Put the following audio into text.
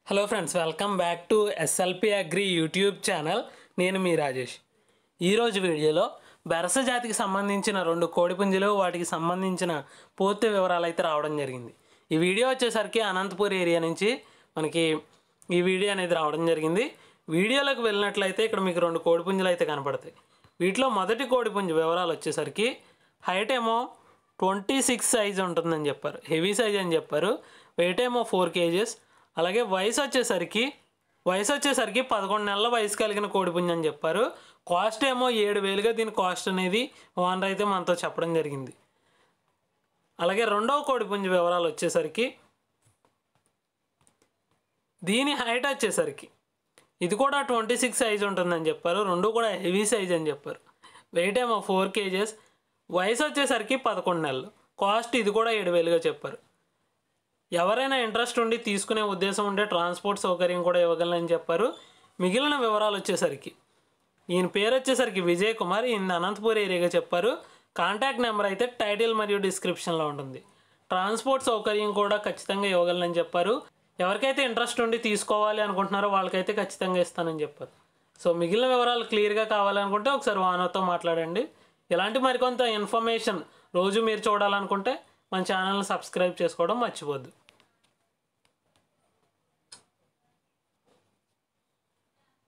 hello friends welcome back to SLP agri YouTube channel నేను మీ రాజేష్ ఈరోజు వీడియోలో బెరస జాతికి సంబంధించిన రెండు కోడిపుంజులు వాటికి సంబంధించిన పూర్తి వివరాలు అయితే రావడం జరిగింది ఈ వీడియో వచ్చేసరికి అనంతపూర్ ఏరియా నుంచి మనకి ఈ వీడియో అనేది రావడం జరిగింది వీడియోలోకి వెళ్ళినట్లయితే ఇక్కడ మీకు రెండు కోడిపుంజులు అయితే కనపడతాయి వీటిలో మొదటి కోడిపుంజు వివరాలు వచ్చేసరికి హైట్ ఏమో ట్వంటీ సిక్స్ సైజ్ ఉంటుందని చెప్పారు హెవీ సైజ్ అని చెప్పారు వెయిట్ ఏమో ఫోర్ కేజెస్ అలాగే వయసు వచ్చేసరికి వయసు వచ్చేసరికి పదకొండు నెలల వయసు కలిగిన కోడిపుంజు అని చెప్పారు కాస్ట్ ఏమో ఏడు వేలుగా దీని కాస్ట్ అనేది ఓనర్ అయితే మనతో చెప్పడం జరిగింది అలాగే రెండవ కోడిపుంజు వివరాలు వచ్చేసరికి దీని హైట్ వచ్చేసరికి ఇది కూడా ట్వంటీ సిక్స్ సైజ్ ఉంటుందని చెప్పారు రెండు కూడా హెవీ సైజ్ అని చెప్పారు వెయిట్ ఏమో ఫోర్ కేజెస్ వయసు వచ్చేసరికి పదకొండు నెలలు కాస్ట్ ఇది కూడా ఏడు వేలుగా చెప్పారు ఎవరైనా ఇంట్రెస్ట్ ఉండి తీసుకునే ఉద్దేశం ఉంటే ట్రాన్స్పోర్ట్ సౌకర్యం కూడా ఇవ్వగలనని చెప్పారు మిగిలిన వివరాలు వచ్చేసరికి ఈయన పేరు వచ్చేసరికి విజయ్ కుమార్ ఈయన అనంతపూర్ ఏరియాగా చెప్పారు కాంటాక్ట్ నెంబర్ అయితే టైటిల్ మరియు డిస్క్రిప్షన్లో ఉంటుంది ట్రాన్స్పోర్ట్ సౌకర్యం కూడా ఖచ్చితంగా ఇవ్వగలనని చెప్పారు ఎవరికైతే ఇంట్రెస్ట్ ఉండి తీసుకోవాలి అనుకుంటున్నారో వాళ్ళకైతే ఖచ్చితంగా ఇస్తానని చెప్పారు సో మిగిలిన వివరాలు క్లియర్గా కావాలనుకుంటే ఒకసారి వానర్తో మాట్లాడండి ఇలాంటి మరికొంత ఇన్ఫర్మేషన్ రోజు మీరు చూడాలనుకుంటే మన ఛానల్ని సబ్స్క్రైబ్ చేసుకోవడం మర్చిపోద్దు